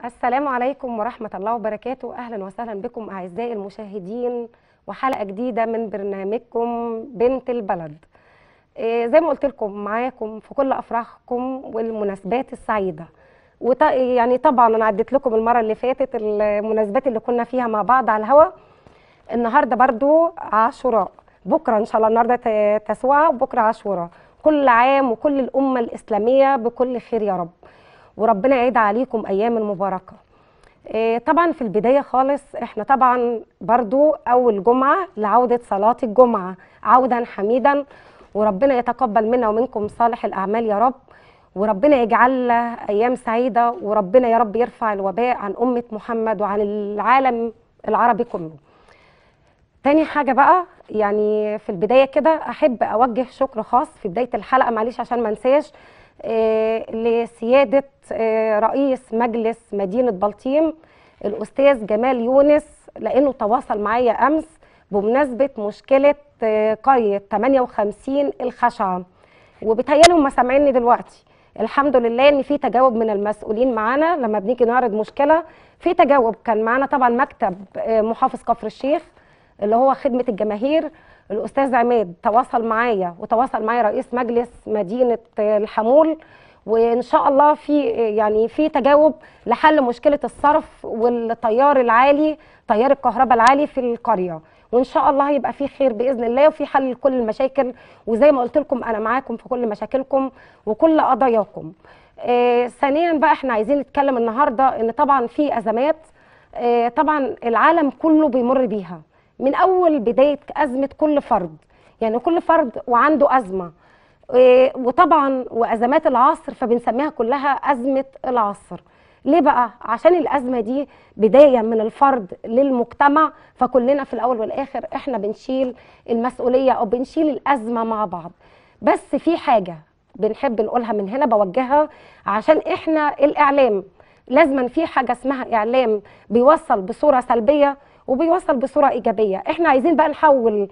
السلام عليكم ورحمة الله وبركاته أهلا وسهلا بكم أعزائي المشاهدين وحلقة جديدة من برنامجكم بنت البلد إيه زي ما قلت لكم معاكم في كل أفراحكم والمناسبات السعيدة وط... يعني طبعا أنا عديت لكم المرة اللي فاتت المناسبات اللي كنا فيها مع بعض على الهوا النهاردة برضو عاشوراء بكرة إن شاء الله النهاردة ت- تسوعة وبكرة عاشوراء كل عام وكل الأمة الإسلامية بكل خير يا رب وربنا يعيد عليكم ايام المباركه إيه، طبعا في البدايه خالص احنا طبعا برضو اول جمعه لعوده صلاه الجمعه عودا حميدا وربنا يتقبل منا ومنكم صالح الاعمال يا رب وربنا يجعلها ايام سعيده وربنا يا رب يرفع الوباء عن امه محمد وعن العالم العربي كله تاني حاجة بقى يعني في البداية كده أحب أوجه شكر خاص في بداية الحلقة معلش عشان ما انساش آه، لسيادة آه، رئيس مجلس مدينة بلطيم الأستاذ جمال يونس لأنه تواصل معايا أمس بمناسبة مشكلة آه، قرية 58 الخشعة وبيتهيألي هم سامعيني دلوقتي الحمد لله ان في تجاوب من المسؤولين معانا لما بنيجي نعرض مشكله في تجاوب كان معانا طبعا مكتب آه، محافظ كفر الشيخ اللي هو خدمه الجماهير الاستاذ عماد تواصل معايا وتواصل معايا رئيس مجلس مدينه آه، الحمول وان شاء الله في آه، يعني في تجاوب لحل مشكله الصرف والتيار العالي تيار الكهرباء العالي في القريه وان شاء الله هيبقى في خير باذن الله وفي حل لكل المشاكل وزي ما قلت لكم انا معاكم في كل مشاكلكم وكل قضاياكم آه ثانيا بقى احنا عايزين نتكلم النهارده ان طبعا في ازمات آه طبعا العالم كله بيمر بيها من اول بدايه ازمه كل فرد يعني كل فرد وعنده ازمه آه، وطبعا وازمات العصر فبنسميها كلها ازمه العصر ليه بقى عشان الازمه دي بدايه من الفرد للمجتمع فكلنا في الاول والاخر احنا بنشيل المسؤوليه او بنشيل الازمه مع بعض بس في حاجه بنحب نقولها من هنا بوجهها عشان احنا الاعلام لازما في حاجه اسمها اعلام بيوصل بصوره سلبيه وبيوصل بصوره ايجابيه احنا عايزين بقى نحول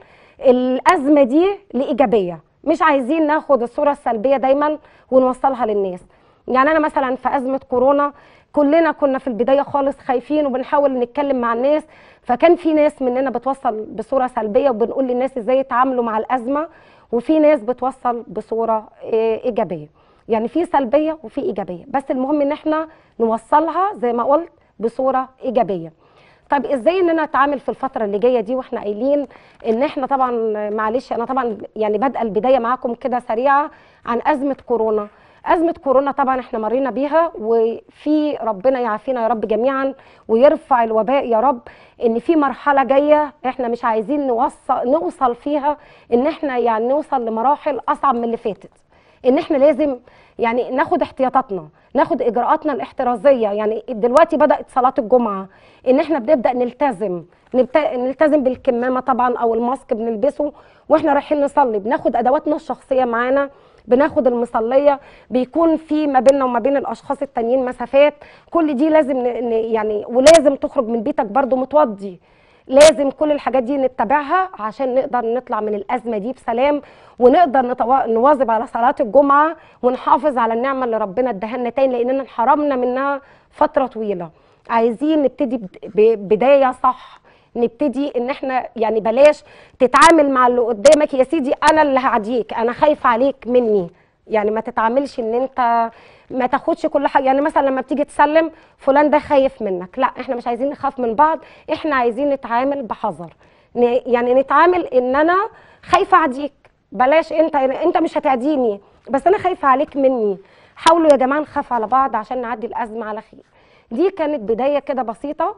الازمه دي لايجابيه مش عايزين ناخد الصوره السلبيه دايما ونوصلها للناس يعني انا مثلا في ازمه كورونا كلنا كنا في البدايه خالص خايفين وبنحاول نتكلم مع الناس فكان في ناس مننا بتوصل بصوره سلبيه وبنقول للناس ازاي يتعاملوا مع الازمه وفي ناس بتوصل بصوره إيه، ايجابيه يعني في سلبيه وفي ايجابيه بس المهم ان احنا نوصلها زي ما قلت بصوره ايجابيه طب ازاي ان انا اتعامل في الفتره اللي جايه دي واحنا قايلين ان احنا طبعا معلش انا طبعا يعني بادئه البدايه معاكم كده سريعه عن ازمه كورونا ازمه كورونا طبعا احنا مرينا بيها وفي ربنا يعافينا يا رب جميعا ويرفع الوباء يا رب ان في مرحله جايه احنا مش عايزين نوصل نوصل فيها ان احنا يعني نوصل لمراحل اصعب من اللي فاتت ان احنا لازم يعني ناخد احتياطاتنا ناخد اجراءاتنا الاحترازيه يعني دلوقتي بدات صلاه الجمعه ان احنا بنبدا نلتزم نبت... نلتزم بالكمامه طبعا او الماسك بنلبسه واحنا رايحين نصلي بناخد ادواتنا الشخصيه معانا بناخد المصليه بيكون في ما بيننا وما بين الاشخاص التانيين مسافات كل دي لازم ن... ن- يعني ولازم تخرج من بيتك برضو متوضي لازم كل الحاجات دي نتبعها عشان نقدر نطلع من الازمه دي بسلام ونقدر نتوا- نواظب على صلاه الجمعه ونحافظ على النعمه اللي ربنا اداها لنا تاني لاننا انحرمنا منها فتره طويله عايزين نبتدي بد- ببدايه صح نبتدي ان احنا يعني بلاش تتعامل مع اللي قدامك يا سيدي انا اللي هعديك انا خايفه عليك مني يعني ما تتعاملش ان انت ما تاخدش كل حاجه يعني مثلا لما بتيجي تسلم فلان ده خايف منك لا احنا مش عايزين نخاف من بعض احنا عايزين نتعامل بحذر ن- يعني نتعامل ان انا خايفه اعديك بلاش انت انت مش هتعديني بس انا خايفه عليك مني حاولوا يا جماعه نخاف على بعض عشان نعدي الازمه على خير دي كانت بدايه كده بسيطه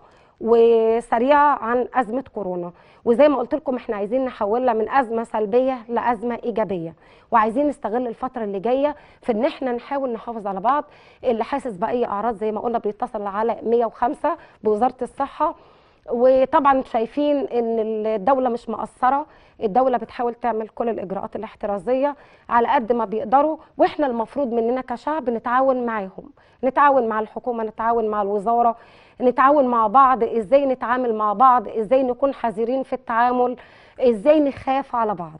وسريعه عن ازمه كورونا وزي ما قلت لكم احنا عايزين نحولها من ازمه سلبيه لازمه ايجابيه وعايزين نستغل الفتره اللي جايه في ان احنا نحاول نحافظ على بعض اللي حاسس باي اعراض زي ما قلنا بيتصل على 105 بوزاره الصحه وطبعا شايفين ان الدوله مش مقصره الدوله بتحاول تعمل كل الاجراءات الاحترازيه على قد ما بيقدروا واحنا المفروض مننا كشعب نتعاون معاهم نتعاون مع الحكومه نتعاون مع الوزاره نتعاون مع بعض ازاي نتعامل مع بعض ازاي نكون حذرين في التعامل ازاي نخاف على بعض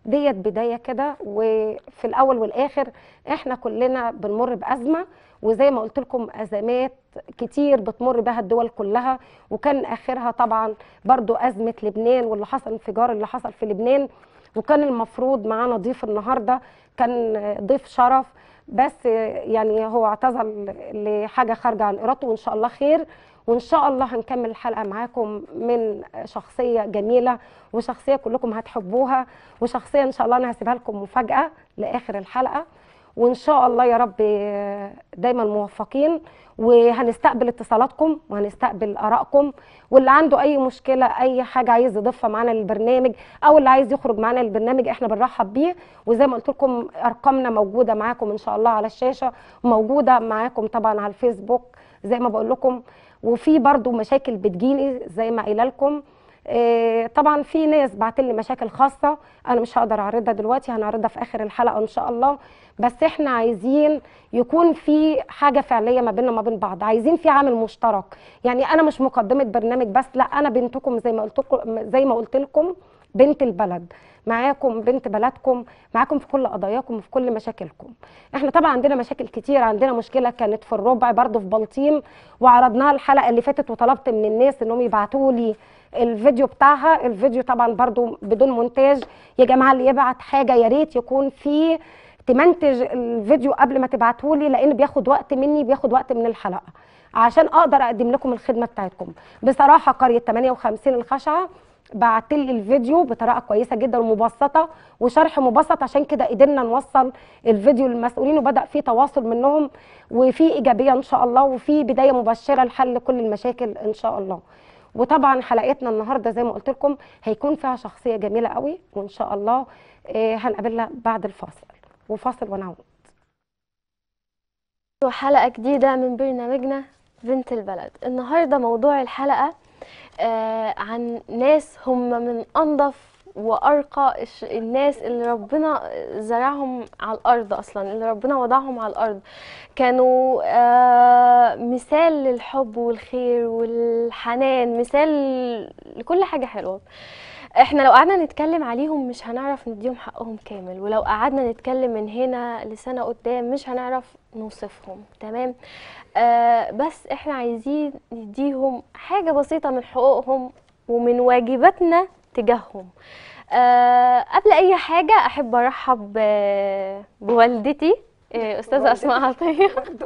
ديت بدايه كده وفي الاول والاخر احنا كلنا بنمر بازمه وزي ما قلت لكم ازمات كتير بتمر بها الدول كلها وكان اخرها طبعا برضو ازمه لبنان واللي حصل الانفجار اللي حصل في لبنان وكان المفروض معانا ضيف النهارده كان ضيف شرف بس يعني هو اعتذر لحاجه خارجه عن ارادته وان شاء الله خير وان شاء الله هنكمل الحلقه معاكم من شخصيه جميله وشخصيه كلكم هتحبوها وشخصيه ان شاء الله انا هسيبها لكم مفاجاه لاخر الحلقه وان شاء الله يا رب دايما موفقين وهنستقبل اتصالاتكم وهنستقبل ارائكم واللي عنده اي مشكله اي حاجه عايز يضيفها معانا للبرنامج او اللي عايز يخرج معانا للبرنامج احنا بنرحب بيه وزي ما قلت لكم ارقامنا موجوده معاكم ان شاء الله على الشاشه وموجوده معاكم طبعا على الفيسبوك زي ما بقول لكم وفي برضو مشاكل بتجيني زي ما قايله لكم إيه طبعا في ناس بعت لي مشاكل خاصه انا مش هقدر اعرضها دلوقتي هنعرضها في اخر الحلقه ان شاء الله بس احنا عايزين يكون في حاجه فعليه ما بيننا وما بين بعض عايزين في عامل مشترك يعني انا مش مقدمه برنامج بس لا انا بنتكم زي ما قلت لكم زي ما قلت لكم بنت البلد معاكم بنت بلدكم معاكم في كل قضاياكم وفي كل مشاكلكم احنا طبعا عندنا مشاكل كتير عندنا مشكله كانت في الربع برضو في بلطيم وعرضناها الحلقه اللي فاتت وطلبت من الناس انهم يبعتوا لي الفيديو بتاعها الفيديو طبعا برضو بدون مونتاج يا جماعه اللي يبعت حاجه يا ريت يكون في تمنتج الفيديو قبل ما تبعته لي لان بياخد وقت مني بياخد وقت من الحلقه عشان اقدر اقدم لكم الخدمه بتاعتكم بصراحه قريه 58 الخشعه بعت لي الفيديو بطريقه كويسه جدا ومبسطه وشرح مبسط عشان كده قدرنا نوصل الفيديو للمسؤولين وبدا في تواصل منهم وفي ايجابيه ان شاء الله وفي بدايه مبشره لحل كل المشاكل ان شاء الله وطبعا حلقتنا النهارده زي ما قلت لكم هيكون فيها شخصيه جميله قوي وان شاء الله هنقابلها بعد الفاصل وفاصل ونعود حلقة جديدة من برنامجنا بنت البلد النهاردة موضوع الحلقة آه عن ناس هم من أنظف وأرقى الناس اللي ربنا زرعهم على الأرض أصلا اللي ربنا وضعهم على الأرض كانوا آه مثال للحب والخير والحنان مثال لكل حاجة حلوة احنا لو قعدنا نتكلم عليهم مش هنعرف نديهم حقهم كامل ولو قعدنا نتكلم من هنا لسنة قدام مش هنعرف نوصفهم تمام آه بس احنا عايزين نديهم حاجة بسيطة من حقوقهم ومن واجباتنا تجاههم آه قبل اي حاجة احب ارحب بوالدتي استاذة اسماء عطية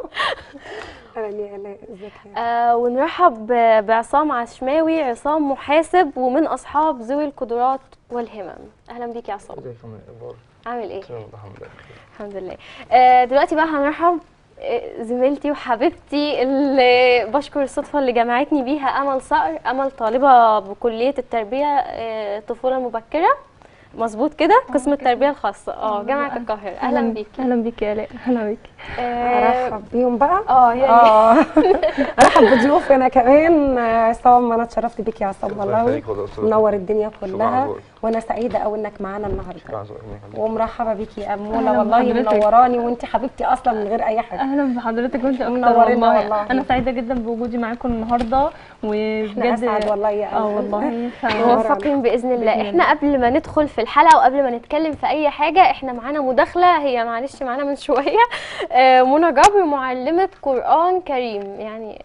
آه ونرحب بعصام عشماوي عصام محاسب ومن اصحاب ذوي القدرات والهمم اهلا بيك يا عصام عامل ايه الحمد لله آه دلوقتي بقى هنرحب زميلتي وحبيبتي اللي بشكر الصدفة اللي جمعتني بيها أمل صقر أمل طالبة بكلية التربية الطفولة المبكرة مظبوط كده قسم التربيه الخاصه اه جامعه القاهره اهلا بيكي اهلا بيكي يا الاء اهلا بيكي ارحب بيهم بقى اه يعني اه ارحب بضيوفنا كمان عصام انا اتشرفت بيك يا عصام والله منور الدنيا كلها وانا سعيده قوي انك معانا النهارده ومرحبه بيكي يا اموله والله منوراني وانت حبيبتي اصلا من غير اي حاجه اهلا بحضرتك وانت اكتر منورنا والله. والله. انا سعيده جدا بوجودي معاكم النهارده وبجد احنا اسعد والله يا اه أمل. والله ف- موفقين باذن الله بإذن احنا قبل ما ندخل في الحلقه وقبل ما نتكلم في اي حاجه احنا معانا مداخله هي معلش معانا من شويه آه، منى جبر معلمه قران كريم يعني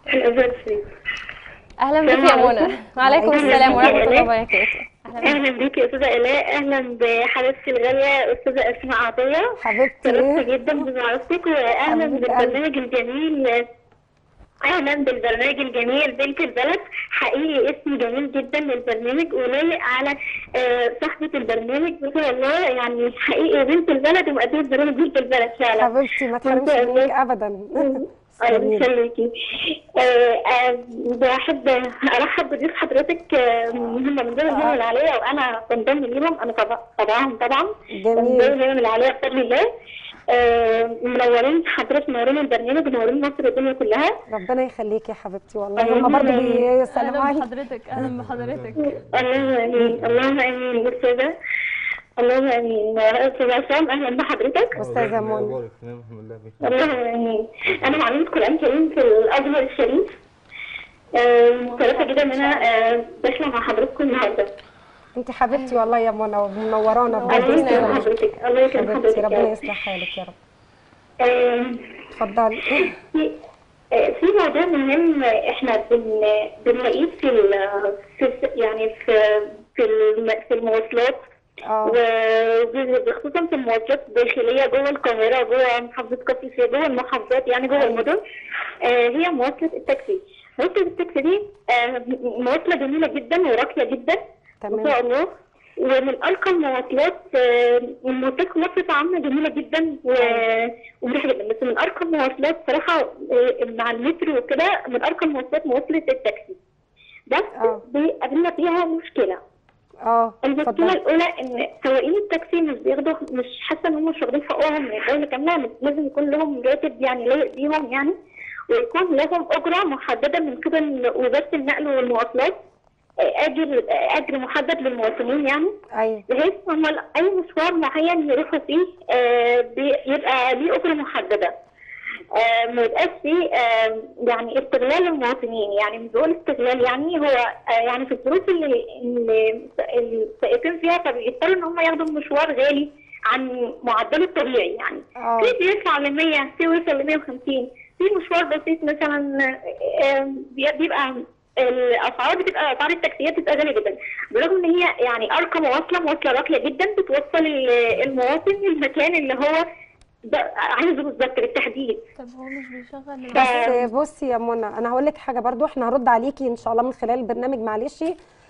اهلا بك يا منى وعليكم السلام ورحمه الله وبركاته اهلا بك. اهلا بيكي يا استاذه الاء اهلا بحبيبتي الغاليه استاذه اسماء عطيه شرفت حبيبتي جدا بمعرفتك واهلا حبيبة بالبرنامج الجميل اهلا بالبرنامج الجميل بنت البلد حقيقي اسم جميل جدا للبرنامج ولايق على آه، صاحبه البرنامج ما شاء الله يعني حقيقي بنت البلد ومقدمه برنامج بنت البلد فعلا حبيبتي ما تحرمش منك ابدا الله جميل. يخليكي آه، آه، بحب ارحب بضيوف حضرتك آه، هم من ضمن الهمم العاليه وانا بنضم ليهم انا طبعا طبعا طبعا من ضمن جميل الهمم العاليه بفضل الله آه، منورين حضرتك منورين البرنامج منورين مصر الدنيا كلها ربنا يخليكي يا حبيبتي والله اللهم هم برضه آمين. بيسلموا اهلا عليك بحضرتك اهلا بحضرتك اللهم امين اللهم امين استاذه اللهم امين استاذ عصام اهلا بحضرتك استاذه منى اللهم امين انا معلمه قران كريم في الازهر الشريف آه، متشرفه جدا ان انا آه، داخله مع حضراتكم النهارده انت حبيبتي والله يا منى ومنورانا الله بجد يكرم يا حضرتك الله يكرم حبيبتي حضرتك ربنا يا رب. يصلح حالك يا رب آه، اتفضلي في آه، في موضوع مهم احنا بن بنلاقيه في ال- في الس- يعني في في الم- في المواصلات اه وخصوصا في المواصلات الداخليه جوه القاهره جوه محافظه كفر الشيخ جوه المحافظات يعني جوه المدن آه، هي مواصله التاكسي مواصله التاكسي دي آه، مواصله جميله جدا وراقيه جدا ما تمام شاء الله ومن ارقى المواصلات آه، المواصلات في مصر عامه جميله جدا و- ومريحه جدا بس من ارقى المواصلات صراحه آه، مع المترو وكده من ارقى المواصلات مواصله التاكسي بس آه. بيقابلنا فيها مشكله اه المشكله اتفضلي الاولى ان سواقين التاكسي مش بياخدوا مش حاسه ان هم مش واخدين حقوقهم من الدوله كامله لازم يكون لهم راتب يعني لايق بيهم يعني ويكون لهم اجره محدده من قبل وزاره النقل والمواصلات آه، اجر آه، اجر محدد للمواطنين يعني ايوه بحيث هم اي مشوار معين يروحوا فيه آه، بي- يبقى ليه اجره محدده آه، ما يبقاش فيه آه، يعني استغلال المواطنين يعني مش بقول استغلال يعني هو آه، يعني في الظروف اللي اللي السائقين فيها فبيضطروا ان هم ياخدوا مشوار غالي عن معدله الطبيعي يعني اه في بيطلع ل 100 في وصل ل 150 في مشوار بسيط مثلا آه، بي- بيبقى الاسعار بتبقى اسعار التاكسيات بتبقى غاليه جدا برغم ان هي يعني ارقى مواصله مواصله راقيه جدا بتوصل ال- المواطن للمكان اللي هو ده عايزه بالظبط بالتحديد طب هو مش بيشغل بس بصي يا منى انا هقول لك حاجه برضو احنا هنرد عليكي ان شاء الله من خلال البرنامج معلش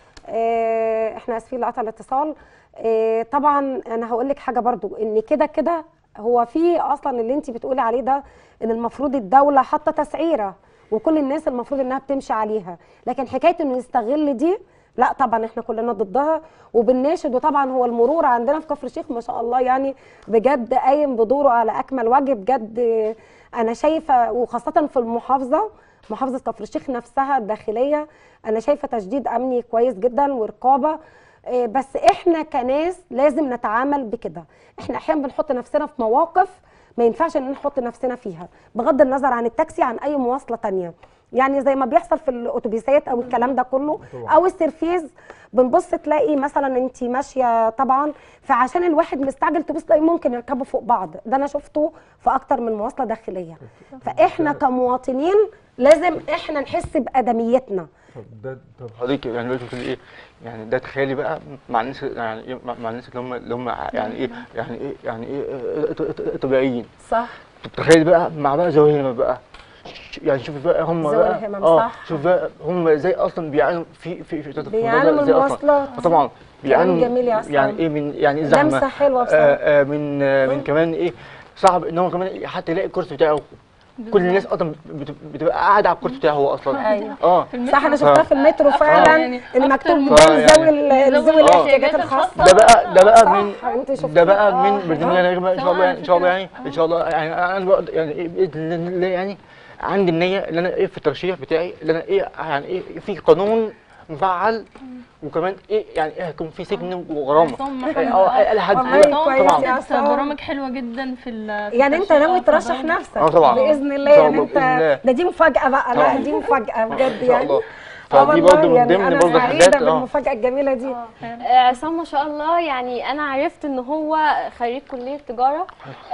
اه احنا اسفين لقطع الاتصال اه طبعا انا هقول لك حاجه برضو ان كده كده هو في اصلا اللي انت بتقولي عليه ده ان المفروض الدوله حاطه تسعيره وكل الناس المفروض انها بتمشي عليها لكن حكايه انه يستغل دي لا طبعا احنا كلنا ضدها وبنناشد وطبعا هو المرور عندنا في كفر الشيخ ما شاء الله يعني بجد قايم بدوره على اكمل وجه بجد انا شايفه وخاصه في المحافظه محافظه كفر الشيخ نفسها الداخليه انا شايفه تشديد امني كويس جدا ورقابه إيه، بس احنا كناس لازم نتعامل بكده احنا احيانا بنحط نفسنا في مواقف ما ينفعش ان نحط نفسنا فيها بغض النظر عن التاكسي عن اي مواصله تانية يعني زي ما بيحصل في الاتوبيسات او الكلام ده كله او السرفيز بنبص تلاقي مثلا انت ماشيه طبعا فعشان الواحد مستعجل تبص تلاقي ممكن يركبوا فوق بعض ده انا شفته في اكتر من مواصله داخليه فاحنا كمواطنين لازم احنا نحس بادميتنا طب ده طب حضرتك يعني دلوقتي بتقولي ايه يعني ده تخيلي بقى مع الناس يعني ايه مع مع الناس اللي هم اللي هم يعني ايه يعني ايه يعني ايه اه، ط- ط- طبيعيين صح طب تخيلي بقى مع بقى ذوي الهمم بقى ش- يعني شوف بقى هم ذوي بقى الهمم، اه صح. شوف بقى هم ازاي اصلا بيعانوا في في في في الموضوع ده بيعانوا من إزاي أصلاً. المواصلات. آه طبعا بيعانوا جميل يا عصام. يعني ايه من يعني ايه زحمه لمسة حلوة بصراحة. آه آه من آه من كمان ايه صعب ان هو كمان حتى يلاقي الكرسي بتاعه كل الناس اصلا بت- بتبقى قاعده على الكرسي بتاعه هو اصلا أيوة. اه في المترو صح انا شفتها في المترو فعلا يعني ان أكتر مكتوب من- قدام آه، ذوي ال- ذوي ذوي الاحتياجات الاحتياجات الخاصه ده بقى ده بقى صح، من انت شفتيه. ده بقى آه، من برنامج آه. انا ان شاء الله يعني ان شاء الله يعني ان شاء الله يعني انا بقى يعني ايه باذن الله يعني عندي النيه ان انا ايه في الترشيح بتاعي ان انا ايه يعني ايه في قانون مفعل وكمان ايه يعني ايه هيكون في سجن وغرامه عصام إيه، محمد. اه إيه، لحد والله دلوقتي كويس طبعا يا عملت عصام. برامج حلوه جدا في ال- في يعني انت الترشيح ناوي في ترشح البرامج. نفسك اه طبعا. باذن الله إن شاء يعني الله، انت بإذن الله. ده دي مفاجاه بقى لا طبعا. دي مفاجاه بجد ان شاء يعني الله اه فدي والله برضه من يعني ضمن انا برضه سعيده حاجات اه بالمفاجاه الجميله دي آه، عصام ما شاء الله يعني انا عرفت ان هو خريج كليه تجاره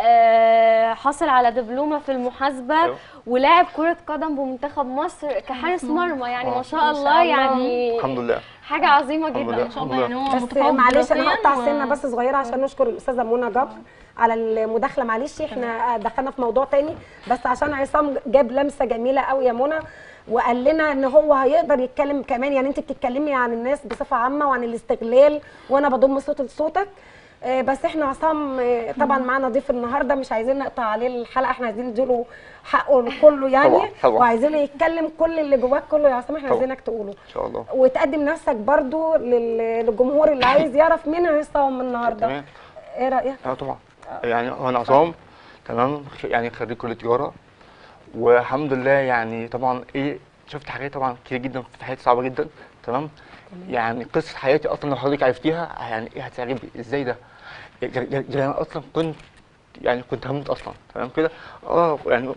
آه، حاصل على دبلومه في المحاسبه أيوة. ولاعب كره قدم بمنتخب مصر كحارس مرمى يعني ما شاء ما شاء الله الله. يعني الحمد لله حاجه عظيمه الحمد جدا لله. ان شاء الله يعني هو بس متفوق معلش انا دراسياً هقطع و- سنه بس صغيره عشان نشكر الاستاذه منى جبر على المداخله معلش احنا دخلنا في موضوع تاني بس عشان عصام جاب لمسه جميله قوي يا منى وقال لنا ان هو هيقدر يتكلم كمان يعني انت بتتكلمي عن الناس بصفه عامه وعن الاستغلال وانا بضم صوت لصوتك آه، بس احنا عصام آه، طبعا معانا ضيف النهارده مش عايزين نقطع عليه الحلقه احنا عايزين نديله حقه كله يعني طبعاً، طبعاً. وعايزينه يتكلم كل اللي جواك كله يا عصام احنا طبعاً. عايزينك تقوله ان شاء الله وتقدم نفسك برضو لل- للجمهور اللي عايز يعرف مين عصام النهارده تمام ايه رايك اه طبعا يعني هو انا عصام تمام خ- يعني خريج كليه تجاره والحمد لله يعني طبعا ايه شفت حاجات طبعا كتير جدا في حياتي صعبه جدا تمام يعني قصه حياتي اصلا لو حضرتك عرفتيها يعني ايه هتعجبك ازاي ده يعني يعني انا اصلا كنت يعني كنت هموت اصلا تمام كده اه يعني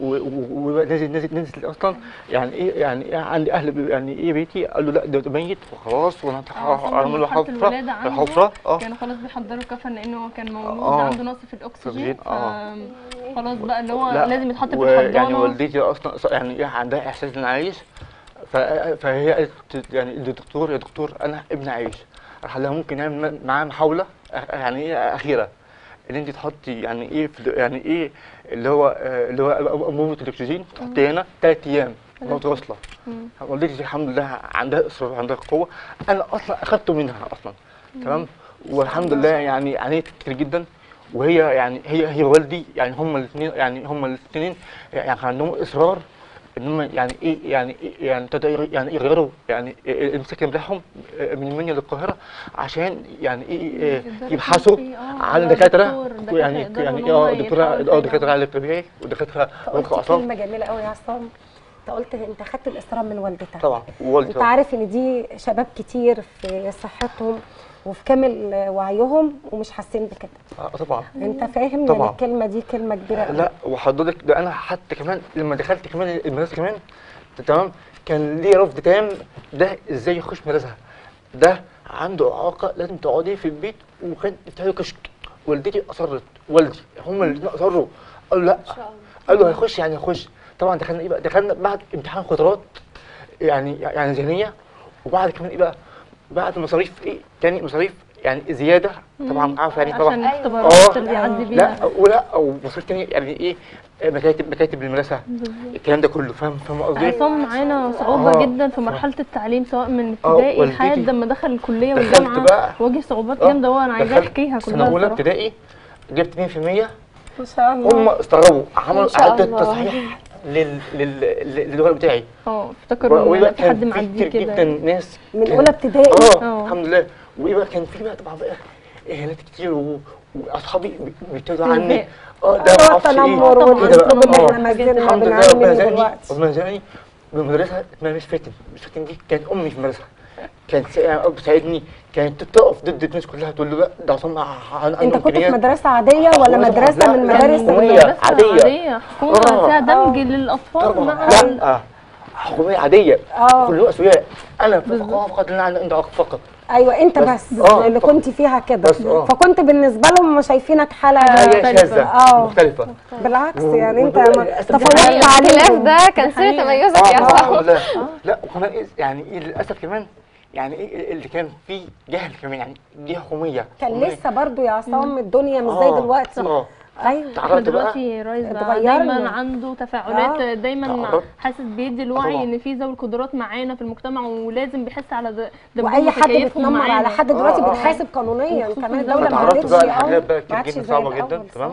ونازل نازل نازل اصلا يعني ايه يعني إيه عندي اهل بي- يعني ايه بيتي قالوا لا ده ميت وخلاص وانا عشان هعمل له مرحلة حفره الولادة عنده الحفره اه كانوا خلاص بيحضروا كفن لانه هو كان مولود آه. عنده نقص في الاكسجين آه. ف- خلاص بقى اللي هو لا، لازم يتحط في ويعني الحضانه والدتي اصلا ص- يعني ايه عندها احساس ان انا عايش ف- فهي قالت يعني للدكتور يا دكتور انا ابني عايش راح لها ممكن نعمل معاه محاوله أخ- يعني ايه اخيره ان انت تحطي يعني ايه في يعني ايه اللي هو آه، اللي هو انبوبه الاكسجين تحطي هنا ثلاث ايام متواصله والدتي الحمد لله عندها اصرار عندها قوه انا اصلا اخذته منها اصلا تمام والحمد لله يعني عانيت كتير جدا وهي يعني هي هي والدي يعني هم الاثنين يعني هم الاثنين يعني كان عندهم اصرار ان هم يعني ايه يعني إيه يعني ابتدوا يغ- يعني يغيروا يعني المسكن بتاعهم من المنيا للقاهره عشان يعني ايه إيه يقدروا يبحثوا يكون في- آه، على دكتور- دكاتره دكاترة يعني يقدروا يعني إن هم اه دكتوره يلحقوا اه دكاتره الحاجة. علاج طبيعي ودكاتره قلت مخ اعصاب كلمه جميله قوي يا عصام انت قلت انت خدت الاصرار من والدتك طبعا ووالدي انت طبعا عارف ان دي شباب كتير في صحتهم وفي كامل وعيهم ومش حاسين بكده آه، طبعا انت فاهم يعني طبعا. الكلمه دي كلمه كبيره قوي لا وحضرتك ده انا حتى كمان لما دخلت كمان المدرسه كمان تمام كان ليه رفض تام ده ازاي يخش مدرسه ده عنده اعاقه لازم تقعدي في البيت وكان له كشك والدتي اصرت والدي هم اللي اصروا قالوا لا قالوا هيخش يعني هيخش طبعا دخلنا ايه بقى دخلنا بعد امتحان قدرات يعني يعني ذهنيه وبعد كمان ايه بقى بعد مصاريف ايه تاني مصاريف يعني زياده طبعا عارف يعني طبعا عشان الاختبارات اللي بيعدي بيها لا ولا او مصاريف تانية يعني ايه مكاتب مكاتب المدرسه الكلام ده كله فاهم فاهم قصدي؟ عصام معانا صعوبة آه. جدا في مرحلة التعليم سواء من آه، ابتدائي والدتي لحد لما دخل الكلية دخلت والجامعة بقى. واجه صعوبات آه، جامدة هو انا عايزاه دخلت احكيها سنه كلها اولى الصراحة. ابتدائي جبت 2% ما شاء الله هم استغربوا عملوا شاء اعاده الله. تصحيح لل لل لل- للورق بتاعي اه افتكروا وإيه ان بقى في حد كان في معدي كتير كده جدا ناس من كان- اولى ابتدائي اه آه. الحمد لله وايه بقى كان في بقى طبعا بقى اهانات كتير و- واصحابي بي- بيبتدوا عني استهزاء. اه ده آه، ما اعرفش التنمر ايه طبعاً. والاسلوب اللي آه. احنا ما زلنا الحمد لله بنعاني ربنا منه زاني دلوقتي ربنا زاني بمدرسه اسمها مش فاتن مش فاتن دي كانت امي في المدرسه كانت سا- بتساعدني كانت تقف ضد الناس كلها تقول له لا ده عصام ع- عنده انت كنت في إمكانيات. مدرسه عاديه ولا لا، مدرسه لا، من لا، مدارس حكومية. ال- مدرسة عادية. عادية حكومة آه. فيها دمج آه. للأطفال طبعا مع لا حكوميه عاديه اه كلهم اسوياء انا فقط اللي انا عندي عقل فقط ايوه انت بس- بس آه، اللي فقط. كنت فيها كده بس، آه. فكنت بالنسبه لهم هم شايفينك حاله هي مختلفة. شاذه آه. مختلفه بالعكس و- يعني انت ودول ما- للأسف تفوقت الاختلاف عليهم ده كان سر حقيقة. تميزك يا اه عصام الحمد لله لا وكمان إيه يعني ايه للاسف كمان يعني ايه اللي كان فيه جهل كمان يعني دي حكوميه كان حكومية. لسه برضو يا عصام الدنيا مش آه، زي دلوقتي اه ايوه احنا تعرفت بقى دلوقتي رايز بقى اتغيرنا. دايما عنده تفاعلات آه. دايما تعرفت. حاسس بيدي الوعي طبعا. ان في ذوي القدرات معانا في المجتمع ولازم بيحس على ده ده واي حد بيتنمر على حد دلوقتي آه، آه. بيتحاسب قانونيا وخصوصاً كمان لو الدوله ما فتعرفت عادتش بقى اه الحاجات بقى ما كانت عادش جدا زي صعبه جدا الأول، تمام صح.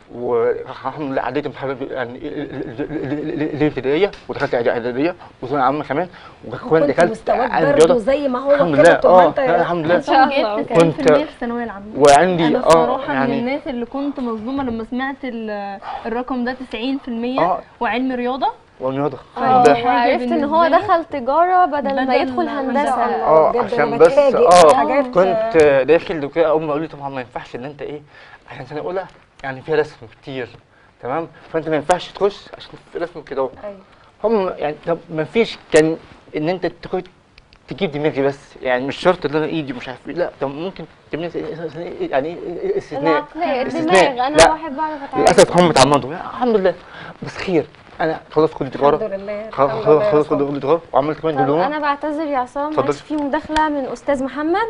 والحمد لله عديت امتحانات يعني الابتدائيه ودخلت اعداديه وثانويه عامه كمان وكمان كنت دخلت مستواك عن برضه رياضه زي ما هو الحمد كده لله طول ما اه انت لا، الحمد لله إن شاء الله. جبت 90% كنت- في الثانويه العامه وعندي انا اه الصراحه من يعني الناس اللي كنت مصدومه لما سمعت ال- الرقم ده 90% آه. وعلم رياضه والرياضه اه الحمد لله وعرفت ان هو بالنسبة لي دخل تجاره بدل ما بدل يدخل ما- هندسه اه بجد عشان أنا بس بتفاجئ اه حاجات- كنت داخل وكده امي قالوا لي طبعا ما ينفعش ان انت ايه عشان سنه اولى يعني فيها رسم كتير تمام فانت ما ينفعش تخش عشان في رسم كده اهو أيوة. هم يعني طب ما فيش كان ان انت تخش تجيب دماغي بس يعني مش شرط ان انا ايدي مش عارف ايه لا طب ممكن تعملي يعني استثناء العقليه استثناء. الدماغ انا لا. واحد بعرف اتعامل للاسف هم اتعمدوا يعني الحمد لله بس خير انا خلاص كنت تجاره الحمد لله خلاص الحمد خلاص لله يا خلاص عصام. كنت تجاره وعملت كمان طب دبلومه انا بعتذر يا عصام اتفضل. معلش في مداخله من استاذ محمد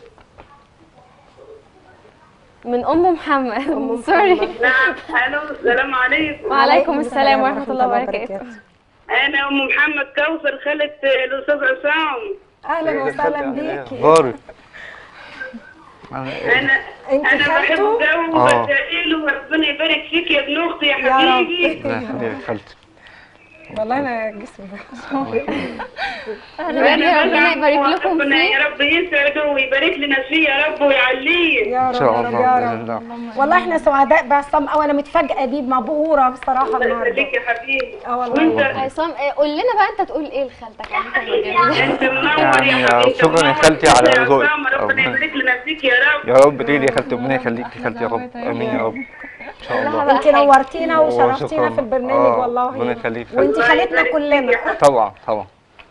من ام محمد سوري نعم الو السلام عليكم وعليكم السلام ورحمه الله وبركاته انا ام محمد كوثر خالة الاستاذ عصام اهلا وسهلا بيكي بارك انا انت انا بحب خالته جو آه. وبدعي له وربنا يبارك فيك يا ابن اختي يا يا رب. حبيبي لا خالتي والله انا جسمي ربنا ربنا يبارك لكم ربنا فيه يا رب يسعده ويبارك لنا فيه يا رب ويعليه يا ان رب شاء يا رب الله يا باذن رب الله والله احنا سعداء بعصام قوي انا متفاجئه بيه مبهوره بصراحه الله النهارده يخليك يا حبيبي اه والله وانت عصام إيه، قول لنا بقى انت تقول ايه لخالتك عامه جميل انت منور يعني يا حبيبي شكراً يا خالتي على ذوقك. ربنا ربنا- يبارك لنا فيك يا رب يا رب تقولي يا خالتي ربنا يخليك يا خالتي يا رب امين يا رب ان شاء لها الله بقى انت حاجة. نورتينا وشرفتينا وشكراً. في البرنامج آه، والله ربنا يخليك. وانت خالتنا كلنا طبعا طبعا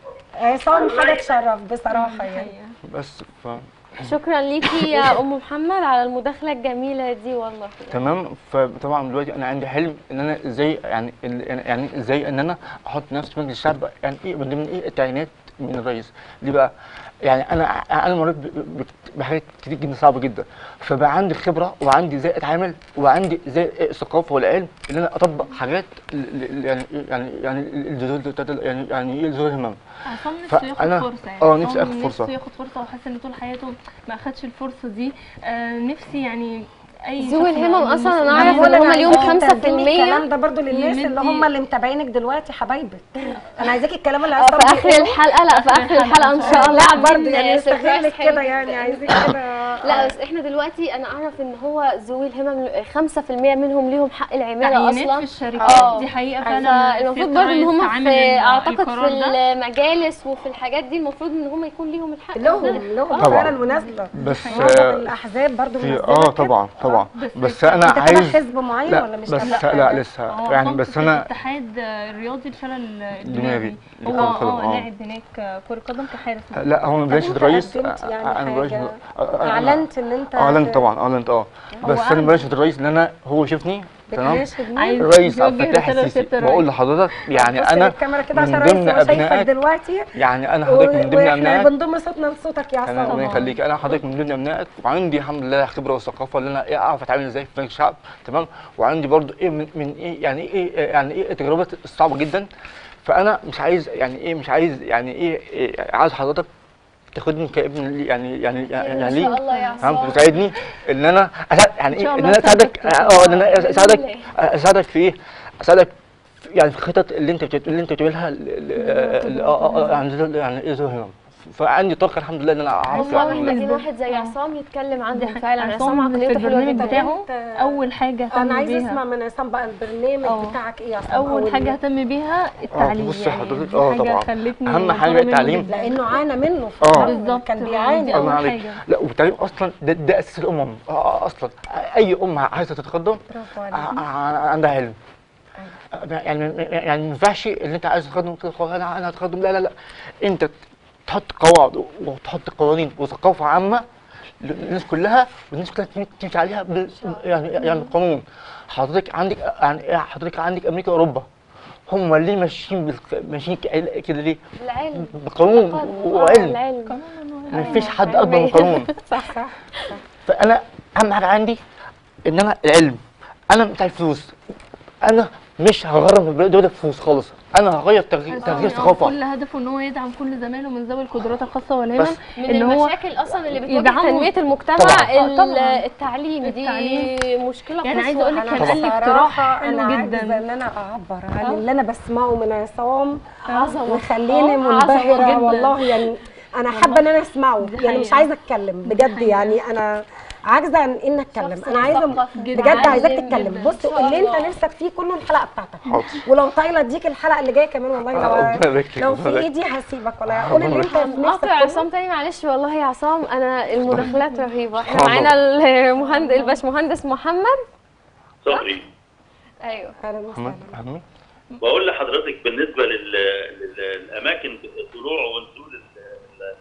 عصام حاجه تشرف بصراحه يعني بس ف شكرا ليكي يا ام محمد على المداخله الجميله دي والله تمام فطبعا دلوقتي انا عندي حلم ان انا ازاي يعني ال- يعني ازاي ان انا احط نفسي في مجلس الشعب يعني ايه من ضمن ايه التعيينات من الرئيس ليه بقى يعني انا انا مريت ب- ب- بحاجات كتير جدا صعبه جدا فبقى عندي خبره وعندي ازاي اتعامل وعندي ازاي الثقافه والعلم ان انا اطبق حاجات ل- ل- يعني يعني يعني ال- يعني يعني ايه ذوي الهمم عصام نفسه ياخد فأنا- فرصة يعني آه، نفسي عصام آخد فرصة. نفسه ياخد فرصة وحاسس ان طول حياته ما اخدش الفرصة دي آه نفسي يعني اي ذوي شخص الهمم عنده أصلاً أنا مسؤولية أعرف بقول إن أنا هم اليوم عايزاكي 5% تقدمي الكلام ده برضو للناس اللي يمدي- هم اللي متابعينك دلوقتي حبايبك انا عايزاكي الكلام اللي آه، عصام في اخر بيقوله. الحلقه لا في اخر الحلقه ان شاء الله لا برضه عاملين يعني surprise استغلك حلو كده جداً. يعني عايزين كده لا بس احنا دلوقتي انا اعرف ان هو ذوي الهمم 5% منهم ليهم حق العماله تعيينات اصلا في الشركات آه. دي حقيقة فعلا فالمفروض سيادة برضه ان الرئيس هم عامل في ال- اعتقد في القرار ده. المجالس وفي الحاجات دي المفروض ان هم يكون ليهم الحق لهم ده. لهم طبعاً. فعلا مناسبه بس معظم آه، الاحزاب برضو في منزلة اه كده. طبعا طبعا بس بس انا انت تبع عايز حزب معين لا ولا مش بس تبع لا حاجة؟ لسه هو يعني عصام بس في انا الاتحاد الرياضي لشلل دماغي. الدماغي هو لكرة القدم، اه آه. لاعب هناك كرة قدم كحارس لا هو ما بلاش انت الرئيس قدمت يعني انا بلاش حاجة؟ أنا- اعلنت ان انت اعلنت طبعا اعلنت اه بس انا أعلن. بلاش الرئيس ان انا هو شافني تمام بتناشد مين؟ عايز الرئيس عبد يوجه الفتاح رسالة السيسي لسيادة بقول الرئيس. لحضرتك يعني بص انا للكاميرا كده من عشان الرئيس ضمن هو شايفك ابنائك دلوقتي يعني انا حضرتك من ضمن واحنا ابنائك بنضم صوتنا لصوتك يا انا عصام ربنا يخليك انا حضرتك من ضمن ابنائك وعندي الحمد لله خبره وثقافه ان انا ايه اعرف اتعامل ازاي في مجلس الشعب تمام وعندي برضو ايه من, من ايه يعني ايه يعني ايه التجربه الصعبه جدا فانا مش عايز يعني ايه مش عايز يعني ايه, إيه عايز حضرتك تاخدني كابن لي- يعني يعني يعني ان يعني شاء ليه الله يا تمام عصام وتساعدني ان انا أساعد يعني إن شاء ايه ان الله انا اساعدك أساعدك. اه ان انا اساعدك بإذن اساعدك في ايه اساعدك في- يعني في الخطط اللي انت بتت- اللي انت بتقولها ل- ل- ل- اه اه يعني ذو- يعني ايه ذو همم فعندي طاقه الحمد لله ان انا اعرف هم يعني محتاجين واحد زي عصام يتكلم دي عنهم حاجة. فعلا عصام عصام في عقليته حلوه البرنامج جدا بتاعه أنت- اول حاجة انا اهتم عايزه بيها اسمع من عصام بقى البرنامج اه. بتاعك ايه يا عصام أو اول ال- حاجة اهتم بيها التعليم بص يعني حضرتك- دي اه حاجة طبعا. خلتني أهم حاجة مبسوطة منه التعليم. جداً. لانه عانى منه في اه. الأول، بالظبط. كان دي بيعاني أول الله عليك حاجة. لا والتعليم اصلا ده, ده اساس الامم آه، آه، اصلا اي امه عايزه تتقدم برافو ع- عليك ع- عندها علم يعني يعني ما ينفعش ان انت عايز تتقدم تقول خلاص انا انا هتقدم لا لا لا انت تحط قواعد وتحط قوانين وثقافه عامه للناس كلها والناس كلها تم- تمشي عليها بال- يعني يعني القانون حضرتك عندك يعني حضرتك عندك امريكا واوروبا هم ليه ماشيين بالق- ماشيين ك- كده ليه؟ بالعلم بقانون آه، وعلم العلم ما فيش حد اكبر من القانون صح صح فانا اهم حاجه عندي ان انا العلم انا بتاع الفلوس انا مش هغرم البلد ده فلوس خالص انا هغير تغيير, عصام تغيير اه ثقافه كل هدفه ان هو يدعم كل زمايله من ذوي القدرات الخاصة والهمم بس من ان هو المشاكل اصلا اللي بتواجه يدعموا- تنميه المجتمع طبعاً. آه، ال- طبعاً. التعليم دي التعليم. مشكله يعني قصوى عايزة أقول لك على كان قال لي مصر. اقتراح بصراحة حلو انا جداً. عاجزه ان انا اعبر عن اه. اللي انا بسمعه من عصام عظمه مخليني آه، منبهره جداً. والله يعني انا حابه ان انا اسمعه دي يعني مش حقيقة. عايزه اتكلم بجد حقيقة. يعني انا عاجزه عن ان اتكلم شخص انا عايزه مثقف بجد جداً. عايزاك عالم تتكلم جداً. بص إن شاء اللي انت الله. نفسك فيه كله الحلقه بتاعتك حاضر. ولو طايله اديك الحلقه اللي جايه كمان والله ربنا لو يبارك لك، لو ربنا في يبارك. ايدي هسيبك ولا قول اللي انت في نفسك قاطع كله. عصام تاني معلش والله يا عصام انا المداخلات رهيبه احنا خلاص. معانا المهندس الباشمهندس محمد صبري ايوه اهلا وسهلا محمد أهمي. بقول لحضرتك بالنسبه لل- لل- للاماكن طلوع ونزول ال-